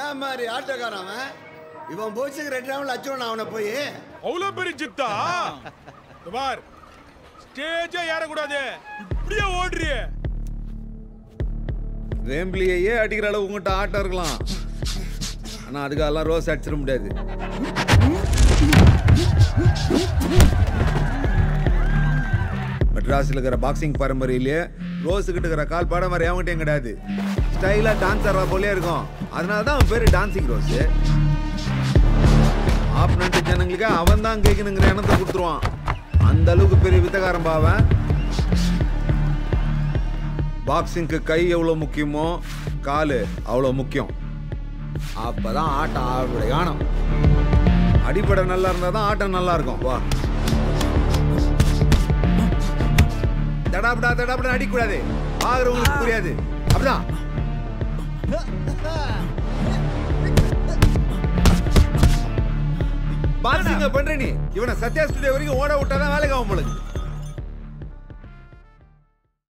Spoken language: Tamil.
என்ன மாதிரி ஆட்டோக்காரன் அவன் இவன் போச்சுக்கு ரெண்டு ரவுண்ட் அச்சுவன் அவனை போய் அவ்வளோ பெரிய சித்தா இந்த பார் ஸ்டேஜே ஏறக்கூடாது இப்படியே ஓடுறியே வேம்பிலியையே அடிக்கிற அளவு உங்ககிட்ட ஆட்டம் இருக்கலாம் ஆனா அதுக்கெல்லாம் ரோஸ் அடிச்சிட முடியாது மெட்ராஸில் இருக்கிற பாக்ஸிங் பரம்பரையிலேயே ரோஸு கிட்ட இருக்கிற கால் பாடம் மாதிரி அவங்ககிட்டயும் கிடையாது ஸ்டைலாக டான்ஸ் ஆடுற போலே இருக்கும் அதனால தான் அவன் பேர் டான்சிங் ரோஸு ஆப்னண்ட் ஜனங்களுக்கு அவன் தான் கேட்கணுங்கிற எண்ணத்தை கொடுத்துருவான் அந்த அளவுக்கு பெரிய வித்தகாரம் பாவன் பாக்ஸிங்க்கு கை எவ்வளோ முக்கியமோ காலு அவ்வளோ முக்கியம் அப்பதான் ஆட்டம் ஆடுபடி காணும் அடிப்படை நல்லா இருந்தால் தான் ஆட்டம் நல்லா இருக்கும் வா தடாபடா தடாபடா அடிக்கக்கூடாது ஆகிறவங்களுக்கு புரியாது அப்படிதான் பாக்ஸிங்க பண்ற நீ இவனை சத்யா ஸ்டுடியோ வரைக்கும் ஓட விட்டாதான் வேலைக்கு ஆகும் பொழுது